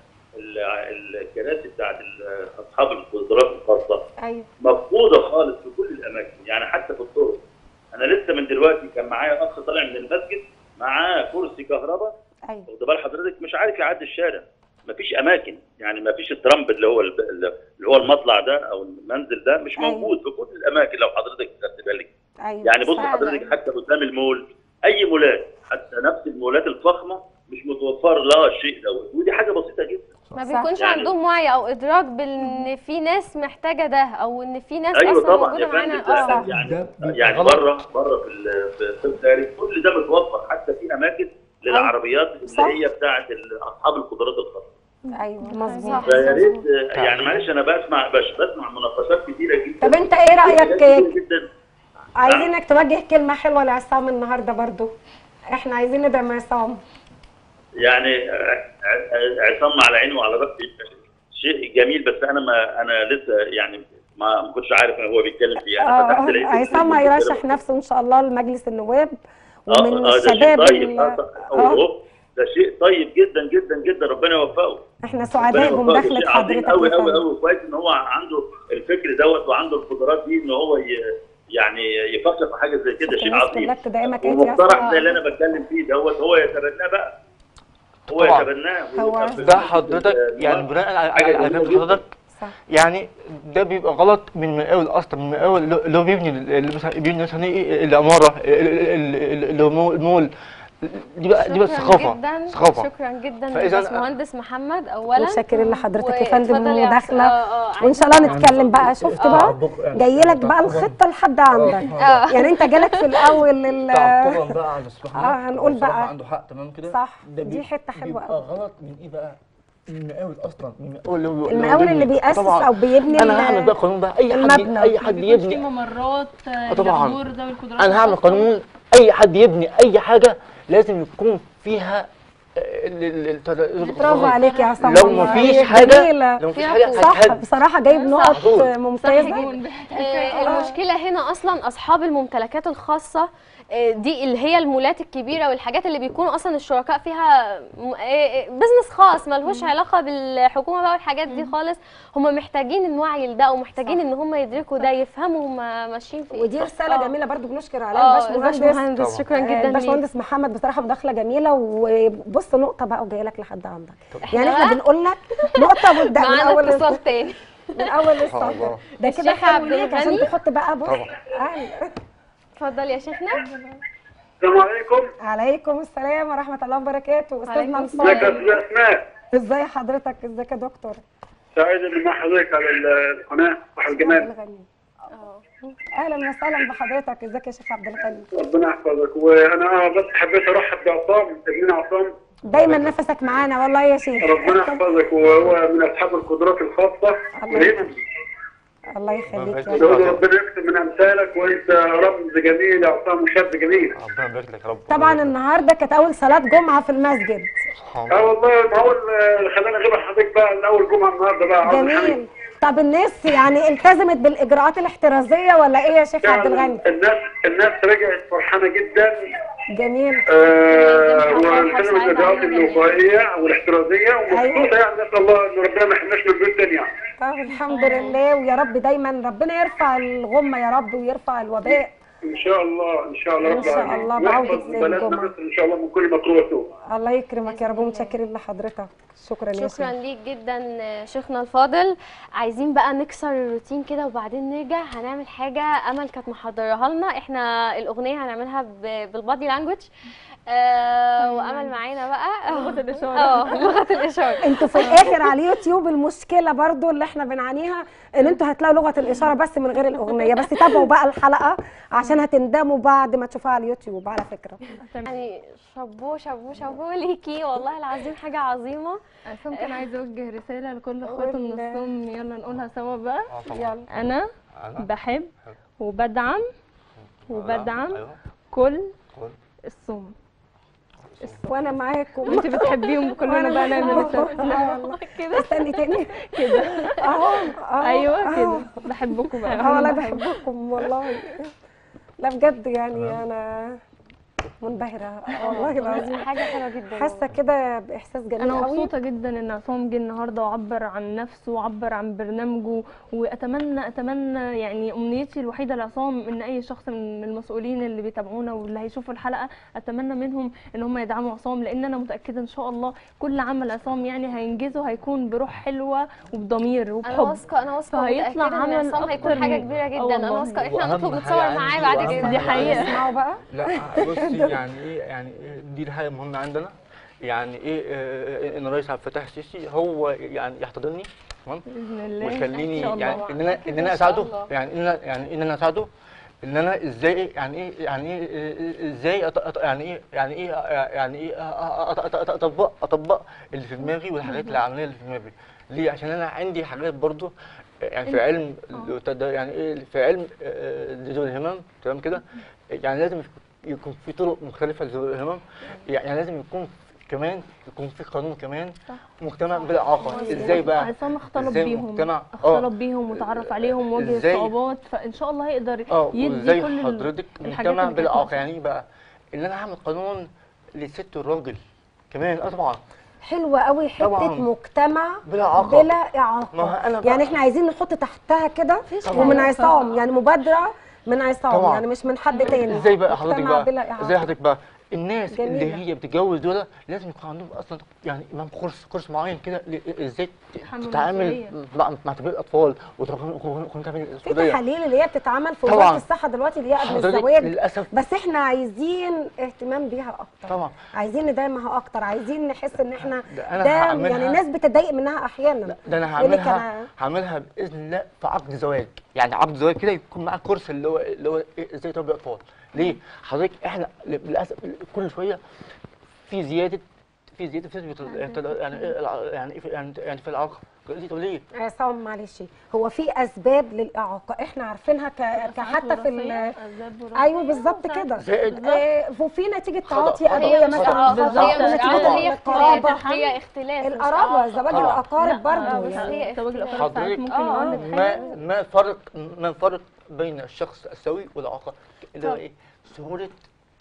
ال- الكراسي بتاعت ال- اصحاب القدرات الخاصه ايوه مفقوده خالص في كل الاماكن يعني حتى في الطرق انا لسه من دلوقتي كان معايا اخ طالع من المسجد معاه كرسي كهرباء ايوه واخد بال حضرتك مش عارف يعدي الشارع مفيش اماكن يعني مفيش الترامب اللي هو الب- اللي هو المطلع ده او المنزل ده مش أيوة. موجود في كل الاماكن لو حضرتك خدت بالك ايوه يعني بص فعلا. حضرتك حتى قدام المول اي مولات حتى نفس المولات الفخمه مش متوفر لها الشيء دوت ودي حاجه بسيطه جدا ما صح. بيكونش يعني- عندهم وعي او ادراك بان في ناس محتاجه ده او ان في ناس ايوه اصلا طبعا موجوده يا فندم معانا ده اه يعني ده بيبقى يعني غلط. بره بره في ال- في الطب الخارجي كل ده متوفر حتى في اماكن للعربيات صح. اللي هي بتاعت ال- اصحاب القدرات الخاصه ايوه مظبوط صح. فيا ريت يعني معلش انا بسمع بش بسمع مناقشات كتيره جدا طب انت ايه رايك كتيرة جدا عايزينك توجه كلمه حلوه لعصام النهارده برضو احنا عايزين ندعم عصام يعني ع- ع- عصام على عيني وعلى راسي شيء جميل بس انا ما انا لسه يعني ما ما كنتش عارف هو بيتكلم فيه انا فتحت لقيت اه عصام هيرشح نفسه ان شاء الله لمجلس النواب اه ومن اه ده شيء الشباب طيب ال- آه، اه أوه، ده شيء طيب جدا جدا جدا ربنا يوفقه احنا ربنا سعداء يوفقه بمداخله شيء عظيم حضرتك قوي يا قوي فندم. قوي كويس ان هو عنده الفكر دوت وعنده القدرات دي ان هو ي- يعني يفكر في حاجه زي كده شيء الناس عظيم كلها دائمك انت يا ومقترح عصام زي اللي انا بتكلم فيه دوت هو يتبناه بقى هو طبعاً. يتبناه هو- ويبقى في- ده حضرتك يعني بناء على حاجة على على جميلة كلام جداً. حضرتك صح يعني ده بيبقى غلط من المقاول اصلا من المقاول اللي اللي هو بيبني اللي مثلا بيبني مثلا ايه العماره ال- ال- ال- اللي هو مول- المول دي بقى دي بقى شكراً ثقافه جدا ثقافه شكرا جدا فإذا- للباشمهندس محمد اولا متشكرين لحضرتك يا واتفضل فندم يا مداخله آه، آه، وان شاء الله عايزة- نتكلم بقى شفت بقى جاي لك بقى الخطه لحد عندك اه يعني انت جالك في الاول ال- تعقبا بقى على الصراحه اه هنقول الصراحة بقى. عنده حق تمام كده صح ده دي بي- حته حلوه بيبقى قوي غلط من ايه بقى من المقاول اصلا من المقاول اللي هو- المقاول اللي بيبني. بيأسس طبعاً. او بيبني انا ال- هعمل بقى قانون بقى اي حد المبنى. اي حد ما بيكونش في يبني ممرات آه، طبعاً. لحضور ذوي القدرات انا هعمل الخاصة. قانون اي حد يبني اي حاجه لازم يكون فيها ال- ال- ال- برافو عليك يا عصام لو والله. مفيش هي حاجه جميلة. لو مفيش فيها حاجه قوة. صح هتهد بصراحه جايب نقط صح. ممتازه جون. آه، المشكله هنا اصلا اصحاب الممتلكات الخاصه آه، دي اللي هي المولات الكبيره والحاجات اللي بيكونوا اصلا الشركاء فيها م- آه، آه، بزنس خاص ملهوش علاقه بالحكومه بقى والحاجات دي خالص هم محتاجين الوعي لده ومحتاجين ان هم يدركوا ده يفهموا هم ماشيين في ايه ودي رساله آه. جميله برضو بنشكر عليها اه الباشمهندس الباشمهندس طبعاً. شكرا آه، جدا ليك الباشمهندس محمد بصراحه مداخله جميله وبص نقطه بقى وجايه لك لحد عندك يعني بقى احنا بنقول لك نقطه وابدا من معانا اول اتصال تاني من اول السطر الله. ده كده الشيخ حلو عبد ليك عشان الغني. تحط بقى بص طبعاً. آه. اتفضل يا شيخنا السلام عليكم عليكم السلام ورحمه الله وبركاته استاذنا وعليكم ازيك يا الفاضل استاذ اسماء ازاي حضرتك ازيك يا دكتور سعيد اني مع حضرتك على القناه صح الجمال الغني اهلا وسهلا بحضرتك ازيك يا شيخ عبد الغني ربنا يحفظك وانا بس حبيت ارحب بعصام ابننا عصام دايما نفسك معانا والله يا شيخ ربنا يحفظك وهو من اصحاب القدرات الخاصه والهمم الله يخليك يا يخليك. رب نقول ربنا يكتب من امثالك وانت رمز جميل يا عصام وشاب جميل ربنا يبارك لك يا رب طبعا النهارده كانت اول صلاه جمعه في المسجد اه والله ما هو ال- خلاني اغيب عن حضرتك بقى من اول جمعه النهارده بقى عاوز جميل الحمد. طب الناس يعني التزمت بالاجراءات الاحترازيه ولا ايه يا شيخ عبد فعلاً الغني الناس الناس رجعت فرحانه جدا جميل آه، جدا فرحة والتزمت وسعيدة بالاجراءات علينا جميعاً. الوقائيه والاحترازيه ومبسوطه يعني نسال الله ان ربنا ما يحرمناش من بيت الدنيا طب الحمد لله ويا رب دايما ربنا يرفع الغمه يا رب ويرفع الوباء ان شاء الله ان شاء الله إن رب شاء العالمين. الله بعودة ويحفظ زي بلدنا الجمعة. مصر ان شاء الله من كل مكروه وسوء الله يكرمك يا رب ومتشكرين لحضرتك شكرا يا شكرا شيخ ليك جدا شيخنا الفاضل عايزين بقى نكسر الروتين كده وبعدين نرجع هنعمل حاجه امل كانت محضرها لنا احنا الاغنيه هنعملها ب- بالبادي لانجوج آه وامل معانا بقى لغة الإشارة. اه لغه الاشاره انتوا في الاخر على اليوتيوب المشكله برضو اللي احنا بنعانيها ان انتوا هتلاقوا لغه الاشاره بس من غير الاغنيه بس تابعوا بقى الحلقه عشان هتندموا بعد ما تشوفوها على اليوتيوب على فكره يعني شابو شابو شابو ليكي والله العظيم حاجه عظيمه عصام كان عايز اوجه رساله لكل اخواته من قول. الصم يلا نقولها سوا بقى يلا انا أنا بحب وبدعم وبدعم أيوة. كل كل. الصم وانا معاكم انت بتحبيهم كلنا بقى نعمل اه السوا والله كده استني تاني كده اهو اهو ايوه أهو. كده بحبكم بقى اه والله أنا بحب. بحبكم والله لا بجد يعني انا منبهره والله العظيم حاجه حلوه جدا حاسه كده باحساس جميل انا قوي مبسوطه جدا ان عصام جه النهارده وعبر عن نفسه وعبر عن برنامجه واتمنى اتمنى يعني امنيتي الوحيده لعصام ان اي شخص من المسؤولين اللي بيتابعونا واللي هيشوفوا الحلقه اتمنى منهم ان هم يدعموا عصام لان انا متاكده ان شاء الله كل عمل عصام يعني هينجزه هيكون بروح حلوه وبضمير انا وبحب واثقه انا واثقه فهيطلع ومتاكده ان عمل عصام هيكون أكتر حاجه من- كبيره آه جدا انا والله. واثقه احنا وأهم هنطلب حاجة نتصور عندي معاه بعد وأهم كده دي حقيقة. اسمعوا بقى لا بصي يعني ايه يعني إيه دي الحاجه المهمه عندنا يعني ايه آه، ان الرئيس عبد الفتاح السيسي هو يعني يحتضنني تمام باذن الله ويخليني إن شاء الله. يعني ان انا ان انا اساعده يعني ان انا يعني ان انا اساعده ان انا ازاي يعني ايه يعني ايه ازاي أط- أط- يعني ايه يعني ايه يعني ايه أ- أ- أ- أ- اطبق اطبق اللي في دماغي والحاجات العمليه اللي في دماغي ليه عشان انا عندي حاجات برضو يعني في علم التد- يعني ايه في علم آه، ذوي الهمم تمام كده يعني لازم يكون في طرق مختلفه لذوي الهمم يعني لازم يكون كمان يكون في قانون كمان مجتمع بلا اعاقه ازاي بقى عصام اختلط إزاي بيهم مجتمع- اختلط آه. بيهم وتعرف عليهم وواجه إزاي؟ الصعوبات فان شاء الله هيقدر اه يدي وازاي كل ال- حضرتك الحاجات مجتمع اللي بلا كانت اعاقه ناقصة. يعني إيه بقى ان انا هعمل قانون للست والراجل كمان اه طبعا حلوه قوي حته طبعاً. مجتمع بلا إعاقة. بلا اعاقه ما هو أنا بقى- يعني احنا عايزين نحط تحتها كده طبعاً. ومن عصام يعني مبادره من عصام طبعاً. يعني مش من حد تاني ازاي بقى حضرتك مجتمع بقى بلا إعاقة. ازاي حضرتك بقى الناس اللي جميلة. هي بتتجوز دول لازم يكون عندهم اصلا يعني امام كورس كورس معين كده ل- ازاي ت- تحمل تتعامل المسؤولية. مع مع تربيه الاطفال وتكون تعمل في المسؤوليه تحاليل اللي هي بتتعمل في طبعاً. وزاره الصحه دلوقتي اللي هي قبل حضرتك الزواج للاسف بس احنا عايزين اهتمام بيها اكتر طبعا عايزين ندعمها اكتر عايزين نحس ان احنا ده أنا ده هعملها- يعني الناس بتتضايق منها احيانا ده انا يقول لك هعملها أنا- هعملها باذن الله في عقد زواج يعني عقد زواج كده يكون معاه كورس اللي هو اللي هو إيه ازاي تربي اطفال ليه حضرتك احنا للاسف كل شويه في زياده في زياده في نسبه ال- يعني إيه الع- يعني إيه في- يعني يعني في الاعاقه قلت لي طب ليه؟ عصام معلش هو في اسباب للاعاقه احنا عارفينها ك- كحتى في ال- أسباب وراثية. ايوه بالظبط كده زائد آه، وفي نتيجه خطأ، تعاطي خطأ. ادويه هي مش مثلا إعاقة، خطأ، هي مش ونتيجة إعاقة، هي القرابة. اختلاف هي اختلاف مش القرابه إعاقة. زواج طبعاً. الاقارب لا، برضه بس يعني هي زواج الأقارب حضرتك ساعات ممكن آه. يولد ما حاجة ما الفرق ما الفرق بين الشخص السوي والاعاقه اللي هو طب. ايه؟ سهوله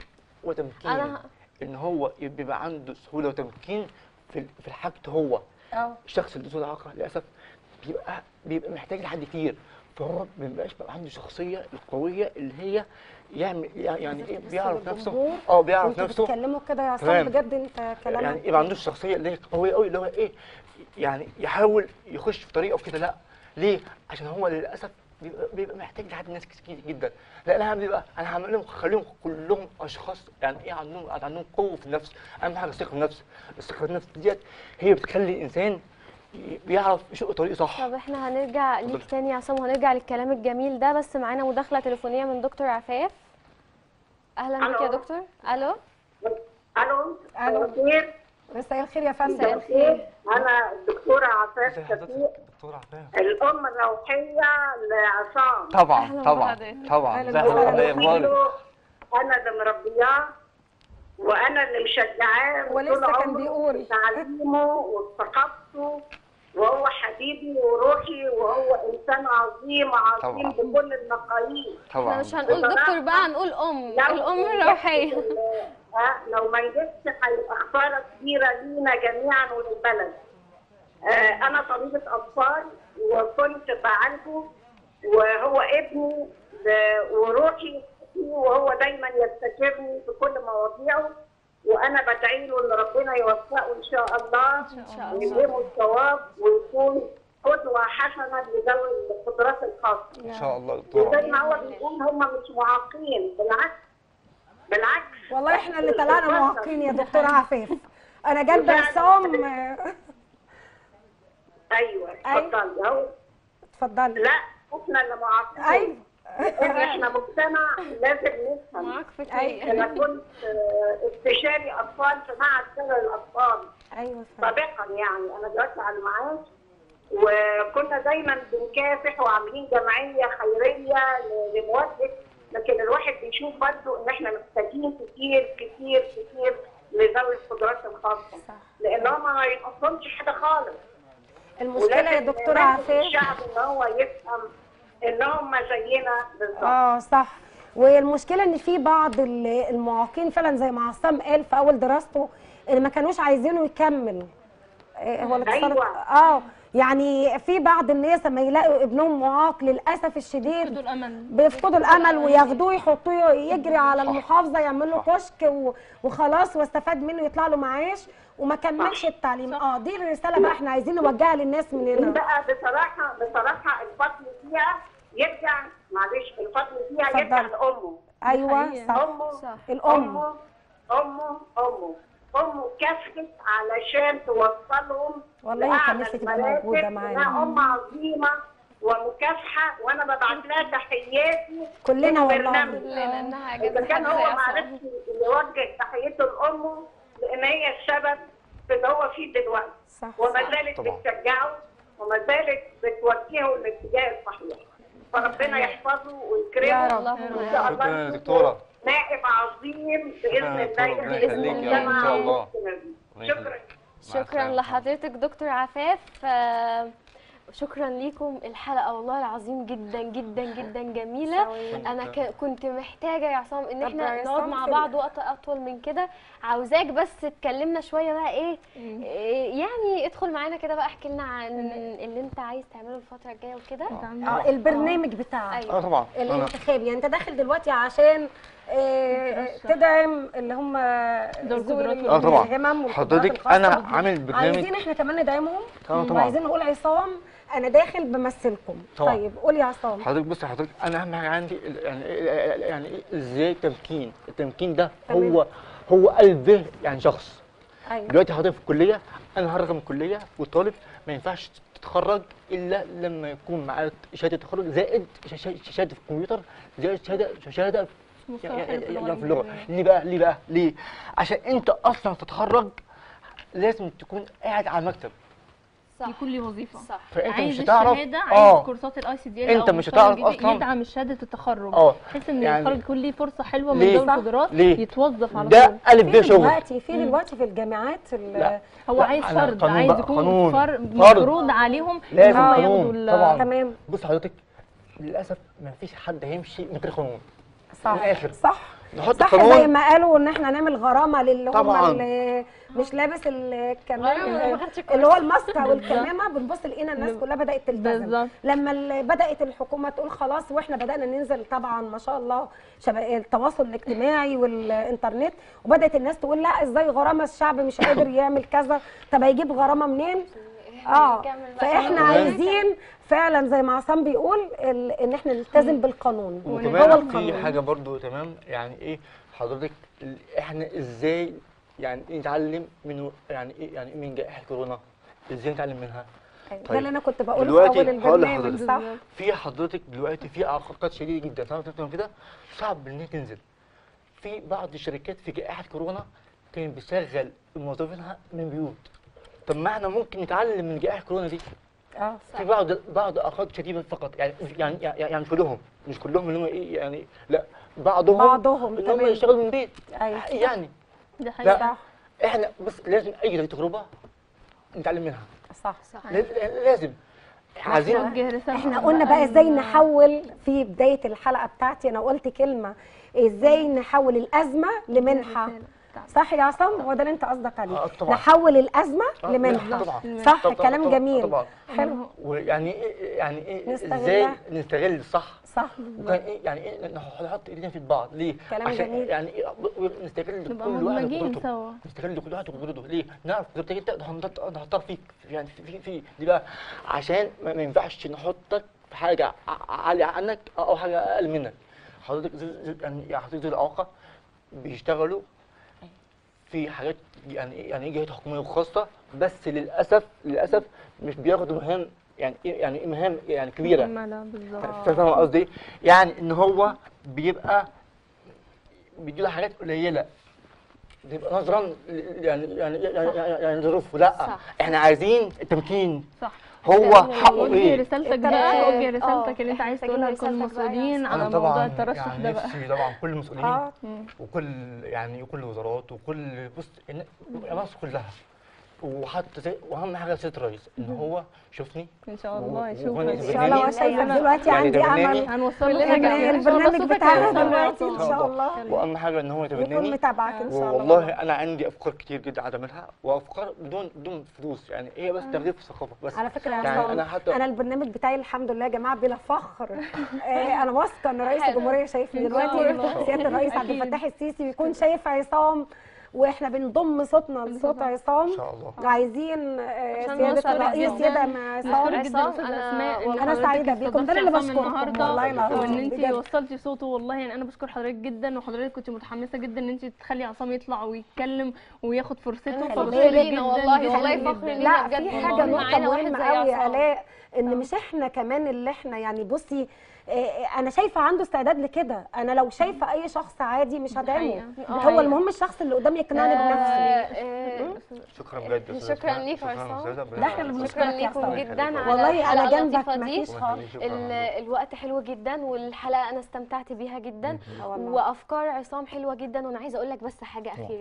وتمكين أنا ان هو بيبقى عنده سهوله وتمكين في في حاجته هو اه الشخص اللي ذو الاعاقه للاسف بيبقى بيبقى محتاج لحد كتير فهو ما بيبقاش بقى عنده شخصيه القويه اللي هي يعمل يعني ايه بيعرف نفسه الجمهور اه بيعرف انتوا نفسه بتتكلموا كده يا عصام تمام. بجد انت كلامك يعني يبقى عنده الشخصيه اللي هي قويه قوي اللي هو ايه يعني يحاول يخش في طريقه كده لا ليه عشان هو للاسف بيبقى, بيبقى محتاج لحد ناس كتير جدا لا انا بيبقى انا هعمل لهم خليهم كلهم اشخاص يعني ايه عندهم عندهم قوه في النفس اهم حاجه الثقه بالنفس الثقه بالنفس ديت هي بتخلي الانسان ي- بيعرف يشق طريق صح طب احنا هنرجع ليك اتفضل. تاني يا عصام وهنرجع للكلام الجميل ده بس معانا مداخلة تليفونية من دكتور عفاف اهلا بك يا ألو. دكتور الو الو ألو. الخير مساء الخير يا مساء فندم الخير انا الدكتوره عفاف ازي حضرتك شفيق دكتور عفاف الام الروحيه لعصام طبعا أهلاً طبعا بحضرتك. طبعا أهلاً ازي وسهلاً. حضرتك ايه اخبارك انا اللي مربياه وانا اللي مشجعاه ولسه طول كان عمره بيقول. في تعليمه وثقافته وهو حبيبي وروحي وهو انسان عظيم عظيم طبعاً. بكل المقاييس احنا طبعا مش هنقول دكتور بقى هنقول ام لو الام الروحية ها لو ما نجحتش هيبقى خساره كبيره لينا جميعا وللبلد. آه، انا طبيبه اطفال وكنت بعالجه وهو ابني ب- وروحي فيه وهو دايما يفتكرني في كل مواضيعه وانا بدعي له ان ربنا يوفقه ان شاء الله ان شاء الله ويلهمه الثواب ويكون قدوه حسنه لذوي القدرات الخاصه. ان شاء الله دكتور وزي ما هو بيقول هم مش معاقين بالعكس بالعكس والله احنا اللي طلعنا معاقين يا دكتور عفاف انا جنب عصام آه، ايوه أيوة. اتفضلي اهو اتفضلي لا احنا اللي معاقين ايوه احنا مجتمع لازم نفهم معاك فكرة انا كنت آه، استشاري اطفال في معهد سر الاطفال ايوه فندم. سابقا يعني انا دلوقتي على المعاش وكنا دايما بنكافح وعاملين جمعيه خيريه ل- لمواجهه لكن الواحد بيشوف برضه ان احنا محتاجين كتير كتير كتير لذوي القدرات الخاصه صح. لان هم ما ينقصهمش حاجه خالص المشكله يا ولازم دكتور ننبه عفاف الشعب ان هو يفهم ان هم زينا بالظبط اه صح والمشكله ان في بعض ال- المعاقين فعلا زي ما عصام قال في اول دراسته اللي ما كانوش عايزينه يكمل آه، هو الاتصال أيوة. اه يعني في بعض الناس لما يلاقوا ابنهم معاق للاسف الشديد يفقدوا الامل بيفقدوا الامل وياخدوه يحطوه يجري على صح. المحافظه يعمل له كشك و- وخلاص واستفاد منه يطلع له معاش وما كملش التعليم اه دي الرساله بقى احنا عايزين نوجهها للناس دي مننا بقى بصراحه بصراحه الفضل فيها يرجع معلش الفضل فيها اتفضل. يرجع لامه ايوه حقيقة. صح امه صح. الام امه امه امه امه كافحت علشان توصلهم والله لأعلى كان نفسي تبقى المراتب. موجودة معانا. إنها ام عظيمه ومكافحه وانا ببعت لها تحياتي كلنا من والله. برنامج. كلنا انها اذا عجبت كان حد هو زي ما عصام عرفش يوجه تحيته لامه لان هي السبب في اللي هو فيه دلوقتي صح وما زالت طبعا. بتشجعه وما زالت بتوجهه الاتجاه الصحيح فربنا يحفظه يا ويكرمه رب. اللهم وان شاء آمين. الله شكرا يا يكون دكتورة. نائب عظيم باذن شكرا يا دكتورة. الله ربنا يخليك يا رب ان شاء الله شكرا شكرا لحضرتك دكتور عفاف آه، شكرا ليكم الحلقه والله العظيم جدا جدا جدا جميله انا ك- كنت محتاجه يا عصام ان طب احنا يا نقعد عصام مع في- بعض وقت اطول من كده عاوزاك بس تكلمنا شويه بقى ايه إيه، يعني ادخل معانا كده بقى احكي لنا عن اللي انت عايز تعمله الفتره الجايه وكده اه البرنامج بتاعك ايوه اه طبعا أنا- الانتخابي يعني انت داخل دلوقتي عشان آه، تدعم اللي هم ذوي ذوي القدرات اه طبعا الهمم والقدرات حضرتك الخاصة انا بيهم. عامل برنامج عايزين احنا كمان ندعمهم اه طبعا وعايزين نقول عصام انا داخل بمثلكم طبعا. طيب قول يا عصام حضرتك بص حضرتك انا اهم حاجه عندي ال- يعني إيه- يعني إيه ازاي التمكين التمكين ده تمام. هو هو قلبه يعني شخص ايوه دلوقتي حضرتك في الكليه انا هرغم من الكليه والطالب ما ينفعش تتخرج الا لما يكون معاه شهاده تخرج زائد ش- ش- شهاده في الكمبيوتر زائد شهاده شهاده في مستوى يعني حلو في اللغة يعني في اللغه الإنجليزية. ليه بقى ليه بقى ليه عشان انت اصلا تتخرج لازم تكون قاعد على المكتب صح يكون لي وظيفه صح فانت عايز مش هتعرف الشهاده اه عايز كورسات الاي سي دي انت مش هتعرف أصلاً. يدعم شهاده التخرج اه بحيث ان يعني- الخرج يكون ليه فرصه حلوه من ليه؟ ذوي القدرات ليه؟ يتوظف على ده طول الف في ب شغل دلوقتي في دلوقتي في الجامعات ال- لا. هو لا، عايز أنا فرد قانون عايز بقى، يكون قانون. فر فرد. مفروض عليهم ان لازم هم قانون، ياخدوا ال- طبعاً. تمام بص حضرتك للاسف ما فيش حد هيمشي من غير قانون صح من الآخر. صح نحط صح زي قانون ما قالوا ان احنا نعمل غرامه للي هم طبعاً. اللي مش لابس الكمام غرامة ما خدش اللي هو الماسك او الكمامه بنبص لقينا الناس كلها بدات تلتزم بالظبط. لما ال- بدات الحكومه تقول خلاص واحنا بدانا ننزل طبعا ما شاء الله شبه التواصل الاجتماعي والانترنت وبدات الناس تقول لا ازاي غرامه الشعب مش قادر يعمل كذا طب هيجيب غرامه منين اه نكمل بقى. فاحنا كمان- عايزين فعلا زي ما عصام بيقول ال- ان احنا نلتزم بالقانون هو وكمان القانون في حاجه برضو تمام يعني ايه حضرتك ال- احنا ازاي يعني إيه نتعلم من يعني ايه يعني إيه من جائحه كورونا ازاي نتعلم منها أيوة. ده طيب. اللي انا كنت بقوله في دلوقتي اول هقول البرنامج صح لحضرتك في حضرتك دلوقتي في اعاقات شديده جدا تعرف تفهم كده صعب ان هي تنزل في بعض الشركات في جائحه كورونا كانت بتشغل موظفينها من بيوت طب ما احنا ممكن نتعلم من جائحه كورونا دي اه في بعض بعض اعاقات شديده فقط يعني يعني يعني يعني مش كلهم مش كلهم اللي هم ايه يعني لا بعضهم بعضهم ان هم تمام. يشتغلوا من بيت ايوه يعني دي حقيقة لا احنا بص لازم اي تجربه نتعلم منها صح صح لاز- لازم عايزين نوجه رسالة احنا قلنا بقى ازاي نحول في بدايه الحلقه بتاعتي انا قلت كلمه ازاي نحول الازمه لمنحه صح يا عصام هو ده اللي انت قصدك عليه آه، طبعا. نحول الازمه آه، لمنحه طبعا. صح طبعا، كلام طبعا، جميل طبعا حلو ويعني ايه يعني ايه نستغلها. ازاي نستغل صح صح وكان ايه يعني ايه نحط ايدينا في بعض ليه؟ كلام عشان جميل. يعني ايه ب- نستغل نبقى كل واحد مدمجين وقدرته سوا نستغل كل واحد وقدرته ليه؟ نعرف قدرتك انت نحط- نحطها فيك يعني في في, في دي بقى عشان ما ما ينفعش نحطك في حاجه ع- عاليه عنك او حاجه اقل منك حضرتك زي- زي- يعني يعني حضرتك زي الاعاقه بيشتغلوا في حاجات يعني ايه يعني ايه جهات حكوميه وخاصه بس للاسف للاسف مش بياخدوا مهام يعني ايه يعني ايه مهام يعني كبيره مكملة بالظبط فاهم قصدي إيه؟ يعني ان هو بيبقى بيديله حاجات قليله بيبقى نظرا ل- يعني يعني يعني, يعني ظروفه لا صح. احنا عايزين التمكين صح هو ده حقه وجه ايه رسالتك انت بقى بقى- وجه آه، رسالتك اللي انت عايز محتاجين تقولها لكل رسالتك بقى يا المسؤولين عصام. على موضوع الترشح يعني ده بقى نفسي طبعا كل المسؤولين اه وكل يعني وكل الوزارات وكل بص إن- مصر كلها وحتى زي- واهم حاجه سيد الرئيس ان هو شفني ان شاء الله و- يشوفك وأنا ان شاء الله برنامج- وشايفه أنا- دلوقتي يعني عندي ده برنامج- امل هنوصل كلنا لك جايين. ان إن شاء الله البرنامج صوتك بتاعنا هيوصل دلوقتي ان لأطفال. شاء الله واهم حاجه ان هو يكون يتبناني متابعك ان شاء الله والله انا عندي افكار كتير جدا عايز اعملها وافكار بدون بدون فلوس يعني هي بس تغيير في الثقافه بس على فكره يا يعني عصام انا حتى انا البرنامج بتاعي الحمد لله يا جماعه بلا فخر آه انا واثقه ان رئيس حلو. الجمهوريه شايفني إن شاء دلوقتي الله. سياده الرئيس عبد أكيد. الفتاح السيسي بيكون شايف عصام واحنا بنضم صوتنا لصوت عصام ان شاء الله عايزين آه، عشان سياده نوصل الرئيس جداً. يدعم بشكرك عصام جدا عصام، استاذ أنا- اسماء إن وأنا حضرتك سعيدة بيكم. ده اللي استضفتي بشكركم. عصام النهارده والله العظيم وان انت بجد. وصلتي صوته والله يعني انا بشكر حضرتك جدا وحضرتك كنت متحمسه جدا ان انت تخلي عصام يطلع ويتكلم وياخد فرصته أنا فبشكرك فخر جدا لينا والله، جداً والله جداً. فخر لينا. لا بجد في والله. حاجه نقطه معانا واحد مهمه زي قوي يا عصام. الاء ان مش احنا كمان اللي احنا يعني بصي آه، انا شايفه عنده استعداد لكده انا لو شايفه اي شخص عادي مش هدعمه حقيقة. هو المهم الشخص اللي قدامي يقنعني بنفسه آه، شكرا بجد يا شكراً أستاذ ليك شكراً عصام. أستاذة. ده احنا اللي شكرا بنشكرك يا ليكم عصام. جدا على والله انا الحلقة جنبك اللطيفة دي. مفيش خالص شكراً. ال- الوقت حلو جدا والحلقه انا استمتعت بيها جدا آه والله. وافكار عصام حلوه جدا وانا عايزه اقول لك بس حاجه اخيره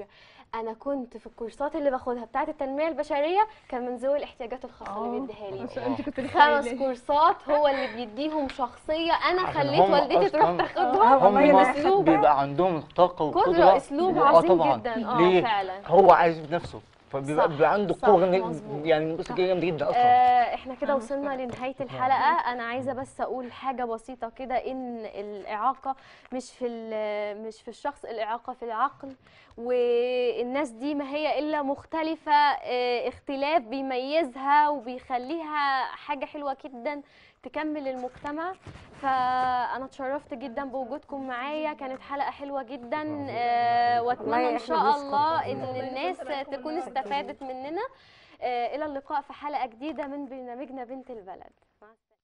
انا كنت في الكورسات اللي باخدها بتاعه التنميه البشريه كان من ذوي الاحتياجات الخاصه اللي بيديها لي عشان انت كنت لسه خمس قايلة. كورسات هو اللي بيديهم شخصيه انا عشان خليت هم والدتي تروح أصلاً تاخدها والله هم يلا أسلوب. بيبقى عندهم الطاقه والقدره قدرة، أسلوب آه عظيم طبعاً. جداً. آه، ليه؟ فعلاً. هو عايز نفسه فبيبقى صح، بيبقى عنده صح، قوه جامدة- مظبوط. يعني بص جامد جدا اصلا آه احنا كده وصلنا لنهاية الحلقة انا عايزة بس اقول حاجة بسيطة كده ان الاعاقة مش في ال- مش في الشخص الاعاقة في العقل والناس دي ما هي الا مختلفة آه اختلاف بيميزها وبيخليها حاجة حلوة جدا تكمل المجتمع فانا اتشرفت جدا بوجودكم معايا كانت حلقة حلوة جدا آه واتمنى والله ان إحنا شاء بنشكر. الله ان الناس تكون استفادت مننا آه، الى اللقاء في حلقه جديده من برنامجنا بنت البلد مع السلامه